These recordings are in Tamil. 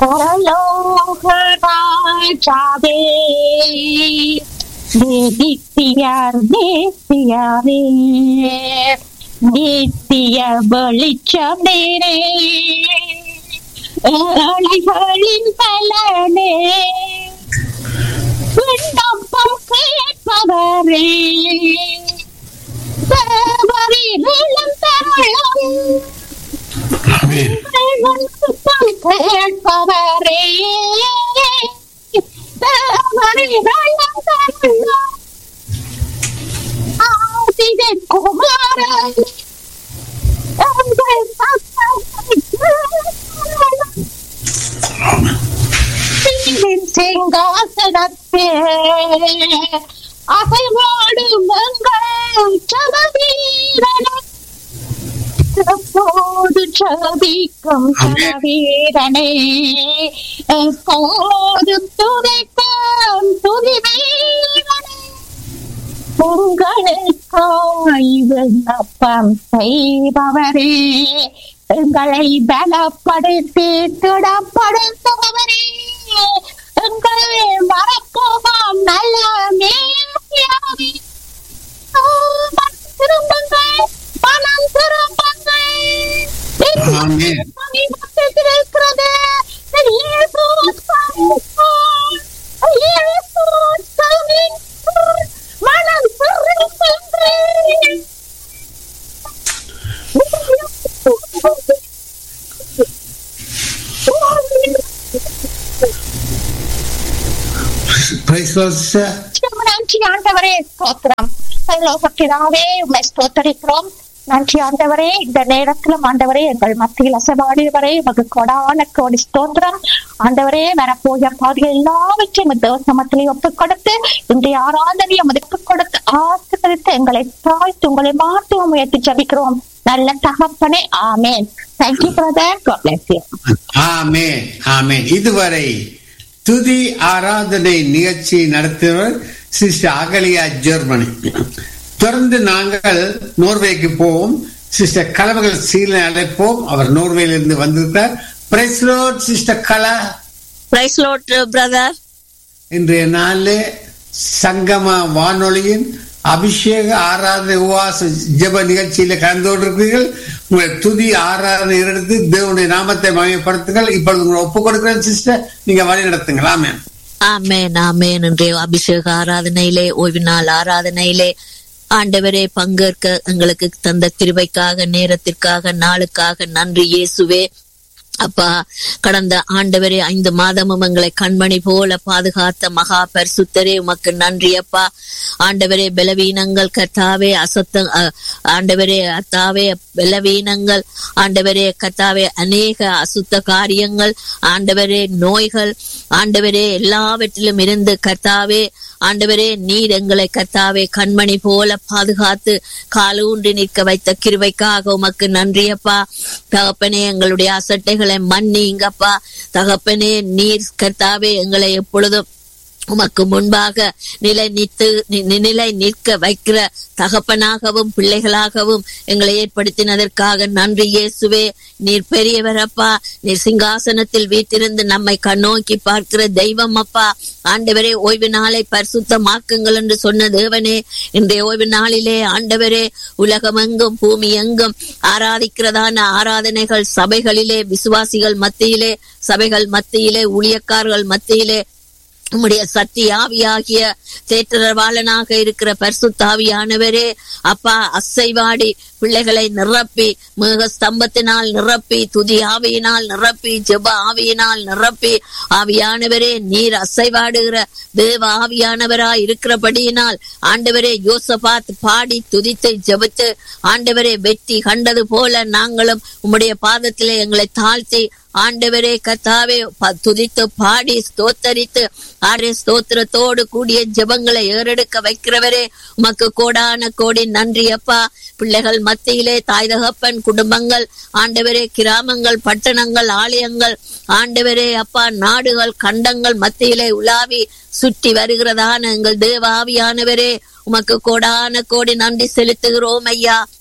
பரலோக ராஜாவே தேசியார் தேசியாரே நித்திய வெளிச்சம் நேரே ஏழைகளின் பலனே விண்ணப்பம் கேட்பவரே தேவரிலும் தருளம் ஆமென் விண்ணப்பம் கேட்பவரே தேவரிலும் தருளம் ஆதிதன் குமாரன் எங்கள் தீவின் சிங்காசனத்தே அசைவாடும் எங்கள் சமவீரனே எப்போது சபிக்கும் சமவீரனே எப்போதும் துதைக்கும் துதி வீரனே உங்களுக்காய் விண்ணப்பம் செய்பவரே எங்களை பலப்படுத்தி திடப்படுத்துபவரே எங்களை மறப்போமாம் நல்ல மேயாவே திரும்புங்கள் மனம் திரும்புங்கள் ஆமென். சமீபத்தில் இருக்கிறது இயேசு சமீபம். இயேசு சமீபம். மனம் திரும்புங்கள் Praise the Lord, sister. நன்றி ஆண்டவரே ஸ்தோத்திரம் பரலோகப்பிதாவே உண்மை ஸ்தோத்தரிக்கிறோம் நன்றி ஆண்டவரே இந்த நேரத்திலும் ஆண்டவரே எங்கள் மத்தியில் அசைவாடியவரே உமக்கு கொடான கோடி ஸ்தோத்திரம் ஆண்டவரே வரப்போகிற பாதைகள் எல்லாவற்றையும் தேவசமத்திலே ஒப்புக் கொடுத்து இன்றைய ஆராதனையை ஒப்புக் கொடுத்து ஆசிரியத்து எங்களை தாழ்த்து உங்களை மாற்றி முயற்சி ஜபிக்கிறோம் நல்ல தகப்பனே ஆமேன் thank you brother God bless you. ஆமென் ஆமென் இதுவரை துதி ஆராதனை நிகழ்ச்சி நடத்தியவர் சிஸ்டர் அகலியா ஜெர்மனி தொடர்ந்து நாங்கள் நோர்வேக்கு போவோம் சிஸ்டர் கலவகள் சீலை அழைப்போம் அவர் நோர்வேலிருந்து வந்திருக்கிறார் praise lord sister Kala praise lord brother இன்றைய நாளிலே சங்கம வானொலியின் அபிஷேக ஆராதனை உவாச ஜெப நிகழ்ச்சியில கலந்து கொண்டிருக்கிறீர்கள் உங்கள் துதி ஆராதனை எடுத்து தேவனுடைய நாமத்தை மயப்படுத்துங்கள் இப்பொழுது உங்களை ஒப்புக் கொடுக்கிறேன் சிஸ்டர் நீங்க வழி நடத்துங்கள் ஆமென் ஆமேன் ஆமேன் இன்றைய அபிஷேக ஆராதனையிலே ஓய்வு நாள் ஆராதனையிலே ஆண்டவரே பங்கேற்க எங்களுக்கு தந்த கிருபைக்காக நேரத்திற்காக நாளுக்காக நன்றி இயேசுவே அப்பா கடந்த ஆண்டவரே ஐந்து மாதமும் எங்களை கண்மணி போல பாதுகாத்த மகா பரிசுத்தரே உமக்கு நன்றி அப்பா ஆண்டவரே பலவீனங்கள் கத்தாவே அசத்த அ- ஆண்டவரே அத்தாவே பலவீனங்கள் ஆண்டவரே கத்தாவே அநேக அசுத்த காரியங்கள் ஆண்டவரே நோய்கள் ஆண்டவரே எல்லாவற்றிலும் இருந்து கர்த்தாவே ஆண்டவரே நீர் எங்களை கர்த்தாவே கண்மணி போல பாதுகாத்து காலூன்றி நிற்க வைத்த கிருபைக்காக உமக்கு நன்றியப்பா தகப்பனே எங்களுடைய அசட்டைகளை மன்னிங்கப்பா தகப்பனே நீர் கர்த்தாவே எங்களை எப்பொழுதும் உமக்கு முன்பாக நிலை நித்து நி- நிலை நிற்க வைக்கிற தகப்பனாகவும் பிள்ளைகளாகவும் எங்களை ஏற்படுத்தினதற்காக நன்றி இயேசுவே நீர் பெரியவரப்பா நீர் சிங்காசனத்தில் வீட்டிருந்து நம்மை கண்ணோக்கி பார்க்கிற தெய்வம் அப்பா ஆண்டவரே ஓய்வு நாளை பரிசுத்தமாக்குங்கள் என்று சொன்ன தேவனே இன்றைய ஓய்வு நாளிலே ஆண்டவரே உலகமெங்கும் பூமி எங்கும் ஆராதிக்கிறதான ஆராதனைகள் சபைகளிலே விசுவாசிகள் மத்தியிலே சபைகள் மத்தியிலே ஊழியக்காரர்கள் மத்தியிலே உம்முடைய சக்தி ஆவியாகிய தேற்றரவாளனாக இருக்கிற பரிசுத்தாவியானவரே அப்பா அசைவாடி பிள்ளைகளை நிரப்பி மிக ஸ்தம்பத்தினால் நிரப்பி துதி ஆவியினால் நிரப்பி ஜெப ஆவியினால் நிரப்பி ஆவியானவரே நீர் அசைவாடுகிற தேவ ஆவியானவராய் இருக்கிறபடியினால் ஆண்டவரே யோசபாத் பாடி துதித்து ஜெபித்து ஆண்டவரே வெற்றி கண்டது போல நாங்களும் உம்முடைய பாதத்திலே எங்களை தாழ்த்தி ஆண்டவரே கத்தாவே ப- துதித்து பாடி ஸ்தோத்தரித்து ஆரே ஸ்தோத்திரத்தோடு கூடிய ஜெபங்களை ஏறெடுக்க வைக்கிறவரே உமக்கு கோடான கோடி நன்றி அப்பா பிள்ளைகள் மத்தியிலே தாய் தகப்பன் குடும்பங்கள் ஆண்டவரே கிராமங்கள் பட்டணங்கள் ஆலயங்கள் ஆண்டவரே அப்பா நாடுகள் கண்டங்கள் மத்தியிலே உலாவி சுற்றி வருகிறதான எங்கள் தேவாவியானவரே உமக்கு கோடான கோடி நன்றி செலுத்துகிறோம் ஐயா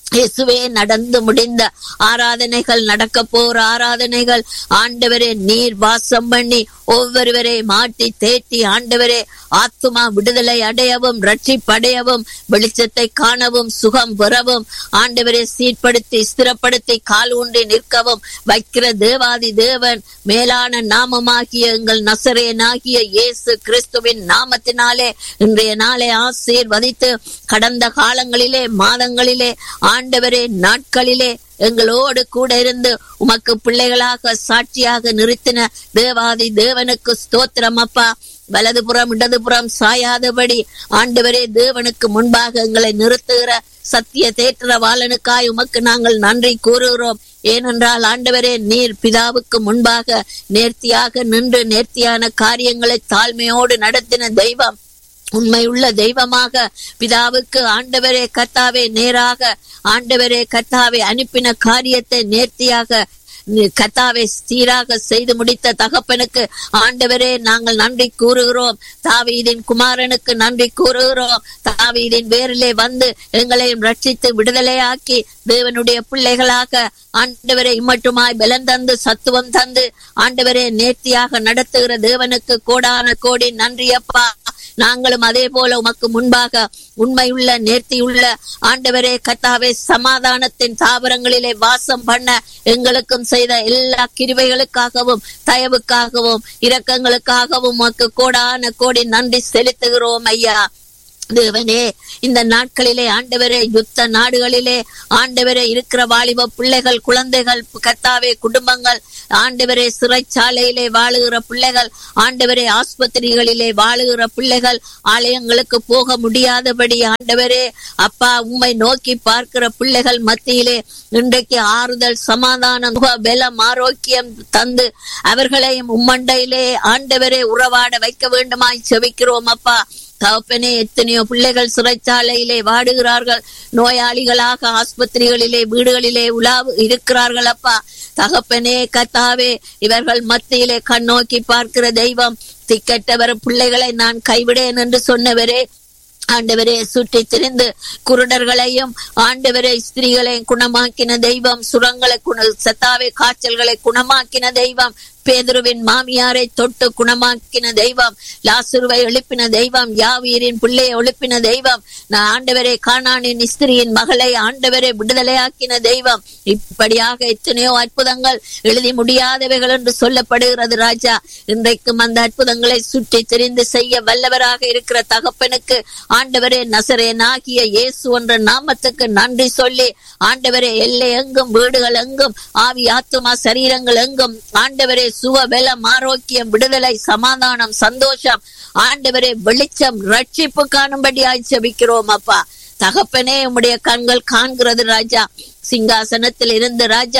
இயேசுவே நடந்து முடிந்த ஆராதனைகள் நடக்க போற ஆராதனைகள் ஆண்டவரே நீர் வாசம் பண்ணி ஒவ்வொருவரை மாட்டி தேட்டி ஆண்டவரே ஆத்துமா விடுதலை அடையவும் ரட்சிப்படையவும் வெளிச்சத்தை காணவும் சுகம் பெறவும் ஆண்டவரை சீர்படுத்தி ஸ்திரப்படுத்தி கால் ஊன்றி நிற்கவும் வைக்கிற தேவாதி தேவன் மேலான நாமமாகிய எங்கள் நசரேனாகிய இயேசு கிறிஸ்துவின் நாமத்தினாலே இன்றைய நாளை ஆசீர்வதித்து கடந்த காலங்களிலே மாதங்களிலே ஆண்டவரே நாட்களிலே எங்களோடு கூட இருந்து உமக்கு பிள்ளைகளாக சாட்சியாக நிறுத்தின தேவாதி தேவனுக்கு ஸ்தோத்திரம் அப்பா வலதுபுறம் இடதுபுறம் சாயாதபடி ஆண்டவரே தேவனுக்கு முன்பாக எங்களை நிறுத்துகிற சத்திய தேற்றவாளனுக்காய் உமக்கு நாங்கள் நன்றி கூறுகிறோம் ஏனென்றால் ஆண்டவரே நீர் பிதாவுக்கு முன்பாக நேர்த்தியாக நின்று நேர்த்தியான காரியங்களை தாழ்மையோடு நடத்தின தெய்வம் உண்மையுள்ள தெய்வமாக பிதாவுக்கு ஆண்டவரே கத்தாவே நேராக ஆண்டவரே கத்தாவே அனுப்பின காரியத்தை நேர்த்தியாக கத்தாவை சீராக செய்து முடித்த தகப்பனுக்கு ஆண்டவரே நாங்கள் நன்றி கூறுகிறோம் தாவீதின் குமாரனுக்கு நன்றி கூறுகிறோம் தாவீதின் வேரிலே வந்து எங்களையும் ரட்சித்து விடுதலையாக்கி தேவனுடைய பிள்ளைகளாக ஆண்டவரை இம்மட்டுமாய் பலன் தந்து சத்துவம் தந்து ஆண்டவரே நேர்த்தியாக நடத்துகிற தேவனுக்கு கோடான கோடி நன்றி அப்பா நாங்களும் அதே போல உமக்கு முன்பாக உண்மையுள்ள நேர்த்தியுள்ள ஆண்டவரே கத்தாவே சமாதானத்தின் தாவரங்களிலே வாசம் பண்ண எங்களுக்கும் செய்த எல்லா கிருவைகளுக்காகவும் தயவுக்காகவும் இரக்கங்களுக்காகவும் உமக்கு கோடான கோடி நன்றி செலுத்துகிறோம் ஐயா தேவனே இந்த நாட்களிலே ஆண்டவரே யுத்த நாடுகளிலே ஆண்டவரே இருக்கிற வாலிப பிள்ளைகள் குழந்தைகள் கத்தாவே குடும்பங்கள் ஆண்டவரே சிறைச்சாலையிலே வாழுகிற பிள்ளைகள் ஆண்டவரே ஆஸ்பத்திரிகளிலே வாழுகிற பிள்ளைகள் ஆலயங்களுக்கு போக முடியாதபடி ஆண்டவரே அப்பா உம்மை நோக்கி பார்க்கிற பிள்ளைகள் மத்தியிலே இன்றைக்கு ஆறுதல் சமாதானம் சுக, பலம் ஆரோக்கியம் தந்து அவர்களையும் உம்மண்டையிலே ஆண்டவரே உறவாட வைக்க வேண்டுமாய் செபிக்கிறோம் அப்பா தகப்பனே எத்தனையோ பிள்ளைகள் சிறைச்சாலையிலே வாடுகிறார்கள் நோயாளிகளாக ஆஸ்பத்திரிகளிலே வீடுகளிலே உலாவு இருக்கிறார்கள் அப்பா தகப்பனே கத்தாவே இவர்கள் மத்தியிலே கண்ணோக்கி பார்க்கிற தெய்வம் திக்கெட்டவர் பிள்ளைகளை நான் கைவிடேன் என்று சொன்னவரே ஆண்டவரே சுற்றி திரிந்து குருடர்களையும் ஆண்டவரே ஸ்திரீகளையும் குணமாக்கின தெய்வம் சுரங்களை குண சத்தாவே காய்ச்சல்களை குணமாக்கின தெய்வம் பேதுருவின் மாமியாரை தொட்டு குணமாக்கின தெய்வம் லாசுருவை எழுப்பின தெய்வம் யாவீரின் பிள்ளையை எழுப்பின தெய்வம் நான் ஆண்டவரே காணானின் ஸ்திரியின் மகளை ஆண்டவரை விடுதலையாக்கின தெய்வம் இப்படியாக எத்தனையோ அற்புதங்கள் எழுதி முடியாதவைகள் என்று சொல்லப்படுகிறது ராஜா இன்றைக்கும் அந்த அற்புதங்களை சுற்றி தெரிந்து செய்ய வல்லவராக இருக்கிற தகப்பனுக்கு ஆண்டவரே நசரேனாகிய இயேசு என்ற நாமத்துக்கு நன்றி சொல்லி ஆண்டவரே எல்லை எங்கும் வீடுகள் எங்கும் ஆவி ஆத்துமா சரீரங்கள் எங்கும் ஆண்டவரே சுக பலம் ஆரோக்கியம் விடுதலை சமாதானம் சந்தோஷம் ஆண்டவரே வெளிச்சம் ரட்சிப்பு காணும்படியாய் செபிக்கிறோம் அப்பா தகப்பனே உம்முடைய கண்கள் காண்கிறது ராஜா சிங்காசனத்தில் இருந்து ராஜா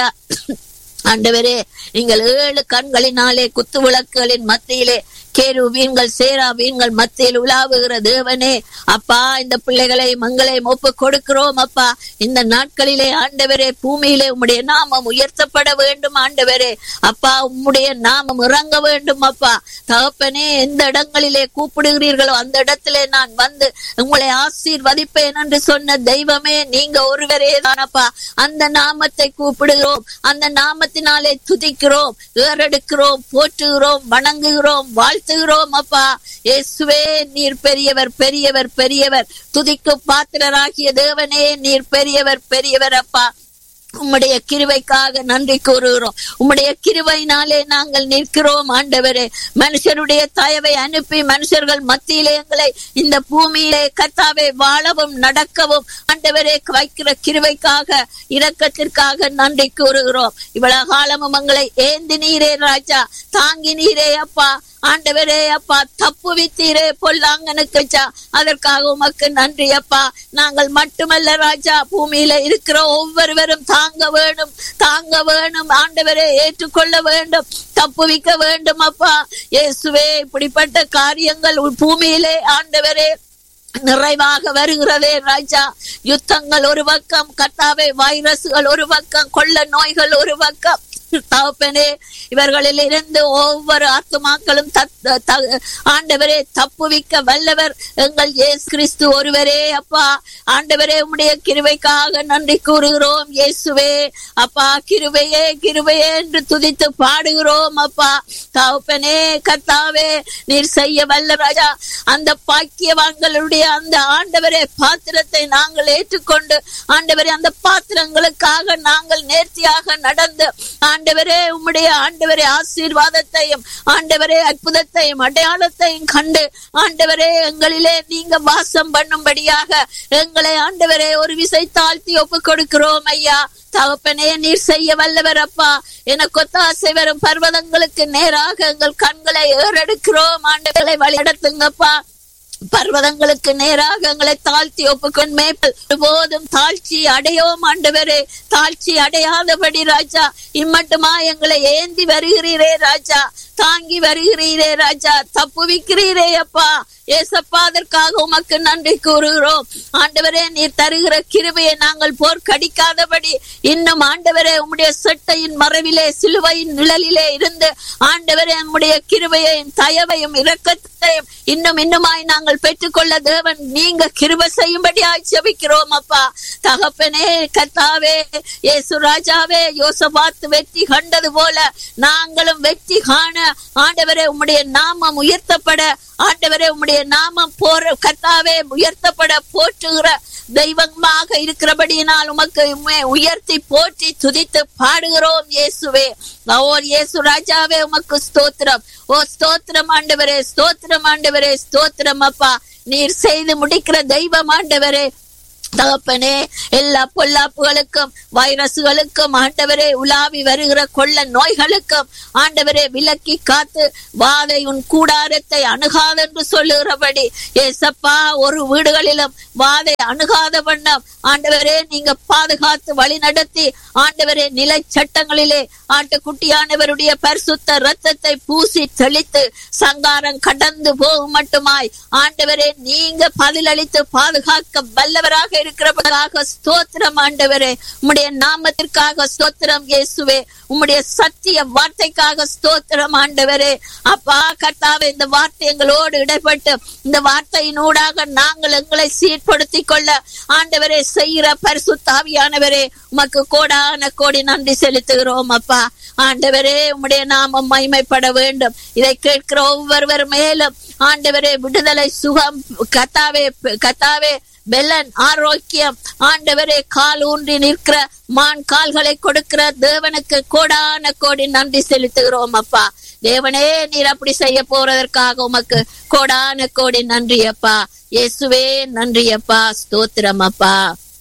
ஆண்டவரே நீங்கள் ஏழு கண்களினாலே குத்து விளக்குகளின் மத்தியிலே கேருவீன்கள் சேராவீன்கள் மத்தியில் உலாவுகிற தேவனே அப்பா இந்த பிள்ளைகளை மங்களை ஒப்பு கொடுக்கிறோம் அப்பா இந்த நாட்களிலே ஆண்டவரே பூமியிலே உம்முடைய நாமம் உயர்த்தப்பட வேண்டும் ஆண்டவரே அப்பா உம்முடைய நாமம் இறங்க வேண்டும் அப்பா தகப்பனே எந்த இடங்களிலே கூப்பிடுகிறீர்களோ அந்த இடத்திலே நான் வந்து உங்களை ஆசீர்வதிப்பேன் என்று சொன்ன தெய்வமே நீங்க ஒருவரே தானப்பா அந்த நாமத்தை கூப்பிடுகிறோம் அந்த நாமத்தினாலே துதிக்கிறோம் ஏறெடுக்கிறோம் போற்றுகிறோம் வணங்குகிறோம் வாழ்த்துகிறோம் அப்பா இயேசுவே நீர் பெரியவர் பெரியவர் பெரியவர் துதிக்கு பாத்திரராகிய தேவனே நீர் பெரியவர் பெரியவர் அப்பா உம்முடைய கிருவைக்காக நன்றி கூறுகிறோம் உம்முடைய கிருவையினாலே நாங்கள் நிற்கிறோம் ஆண்டவரே மனுஷருடைய தயவை அனுப்பி மனுஷர்கள் மத்தியிலே எங்களை இந்த பூமியிலே கத்தாவை வாழவும் நடக்கவும் ஆண்டவரே வைக்கிற கிருவைக்காக இரக்கத்திற்காக நன்றி கூறுகிறோம் இவ்வளவு காலமும் எங்களை ஏந்தி நீரே ராஜா தாங்கி நீரே அப்பா ஆண்டவரே அப்பா தப்பு வித்தீரே பொல்லாங்கனுக்கு அதற்காக உமக்கு நன்றி அப்பா நாங்கள் மட்டுமல்ல ராஜா பூமியில இருக்கிற ஒவ்வொருவரும் தாங்க வேணும் தாங்க வேணும் ஆண்டவரே ஏற்றுக்கொள்ள வேண்டும் தப்புவிக்க வேண்டும் அப்பா இயேசுவே இப்படிப்பட்ட காரியங்கள் பூமியிலே ஆண்டவரே நிறைவாக வருகிறதே ராஜா யுத்தங்கள் ஒரு பக்கம் கட்டாவே வைரஸ்கள் ஒரு பக்கம் கொள்ள நோய்கள் ஒரு பக்கம் தகப்பனே இவர்களில் இருந்து ஒவ்வொரு ஆத்துமாக்களும் தத்- த- ஆண்டவரே தப்புவிக்க வல்லவர் எங்கள் இயேசு கிறிஸ்து ஒருவரே அப்பா ஆண்டவரே உம்முடைய கிருபைக்காக நன்றி கூறுகிறோம் இயேசுவே அப்பா கிருபையே கிருபையே என்று துதித்து பாடுகிறோம் அப்பா தகப்பனே கர்த்தாவே நீர் செய்ய வல்ல ராஜா அந்த பாக்கியவான்களுடைய அந்த ஆண்டவரே பாத்திரத்தை நாங்கள் ஏற்றுக்கொண்டு ஆண்டவரே அந்த பாத்திரங்களுக்காக நாங்கள் நேர்த்தியாக நடந்து ஆண்டவரே உம்முடைய ஆண்டவரே ஆசீர்வாதத்தையும் ஆண்டவரே அற்புதத்தையும் அடையாளத்தையும் கண்டு ஆண்டவரே எங்களிலே நீங்க வாசம் பண்ணும்படியாக எங்களை ஆண்டவரே ஒரு விசை தாழ்த்தி ஒப்பு கொடுக்கிறோம் ஐயா தகப்பனே நீர் செய்ய வல்லவர் அப்பா எனக்கு ஒத்தாசை வரும் பர்வதங்களுக்கு நேராக எங்கள் கண்களை ஏறெடுக்கிறோம் ஆண்டவர்களை வழிநடத்துங்கப்பா பர்வதங்களுக்கு நேராக எங்களை தாழ்த்தி ஒப்புக்கொண்டு மேய்ப்பல் போதும் தாழ்ச்சி அடையோம் ஆண்டவரே தாழ்ச்சி அடையாதபடி ராஜா இம்மட்டுமா எங்களை ஏந்தி வருகிறீரே ராஜா தாங்கி வருகிறீரே ராஜா தப்புவிக்கிறீரே அப்பா ஏசப்பா அதற்காக உமக்கு நன்றி கூறுகிறோம் ஆண்டவரே நீர் தருகிற கிருபையை நாங்கள் போர்க்கடிக்காதபடி இன்னும் ஆண்டவரே உம்முடைய செட்டையின் மறைவிலே சிலுவையின் நிழலிலே இருந்து ஆண்டவரே உம்முடைய கிருபையையும் தயவையும் இரக்கத்தையும் இன்னும் இன்னுமாய் நாங்கள் பெற்றுக்கொள்ள தேவன் நீங்க கிருபை செய்யும்படியாய் செபிக்கிறோம் அப்பா தகப்பனே கத்தாவே இயேசு ராஜாவே யோசபாத்து வெற்றி கண்டது போல நாங்களும் வெற்றி காண ஆண்டவரே உம்முடைய நாமம் உயர்த்தப்பட ஆண்டவரே உம்முடைய நாமம் போற கர்த்தாவே உயர்த்தப்பட போற்றுகிற தெய்வமாக இருக்கிறபடியினால் உமக்கு உம்மை உயர்த்தி போற்றி துதித்து பாடுகிறோம் இயேசுவே ஓ இயேசு ராஜாவே உமக்கு ஸ்தோத்திரம் ஓ ஸ்தோத்திரம் ஆண்டவரே ஸ்தோத்திரம் ஆண்டவரே ஸ்தோத்திரம் அப்பா நீர் செய்து முடிக்கிற தெய்வம் ஆண்டவரே தகப்பனே எல்லா பொல்லாப்புகளுக்கும் வைரசுகளுக்கும் ஆண்டவரே உலாவி வருகிற கொள்ள நோய்களுக்கும் ஆண்டவரே விலக்கி காத்து வாதை உன் கூடாரத்தை அணுகாதென்று சொல்லுகிறபடி ஏசப்பா ஒரு வீடுகளிலும் வாதை அணுகாத வண்ணம் ஆண்டவரே நீங்க பாதுகாத்து வழி நடத்தி ஆண்டவரே நிலை சட்டங்களிலே ஆட்டுக்குட்டியானவருடைய பரிசுத்த ரத்தத்தை பூசி தெளித்து சங்காரம் கடந்து போகும் மட்டுமாய் ஆண்டவரே நீங்க பதிலளித்து பாதுகாக்க வல்லவராக இருக்கிறவராக ஸ்தோத்திரம் ஆண்டவரே உம்முடைய நாமத்திற்காக ஸ்தோத்திரம் இயேசுவே உம்முடைய சத்திய வார்த்தைக்காக ஸ்தோத்திரம் ஆண்டவரே அப்பா கர்த்தாவே இந்த வார்த்தை எங்களோடு இடைப்பட்டு இந்த வார்த்தையினூடாக நாங்கள் எங்களை சீர்படுத்திக் கொள்ள ஆண்டவரே செய்கிற பரிசுத்தாவியானவரே உமக்கு கோடான கோடி நன்றி செலுத்துகிறோம் அப்பா ஆண்டவரே உம்முடைய நாமம் மைமைப்பட வேண்டும் இதை கேட்கிற ஒவ்வொருவர் மேலும் ஆண்டவரே விடுதலை சுகம் கத்தாவே கத்தாவே பெலன் ஆரோக்கியம் ஆண்டவரே கால் ஊன்றி நிற்கிற மான் கால்களை கொடுக்கிற தேவனுக்கு கோடான கோடி நன்றி செலுத்துகிறோம் அப்பா தேவனே நீர் அப்படி செய்ய போறதற்காக உமக்கு கோடான கோடி நன்றி அப்பா இயேசுவே நன்றி அப்பா ஸ்தோத்திரம் அப்பா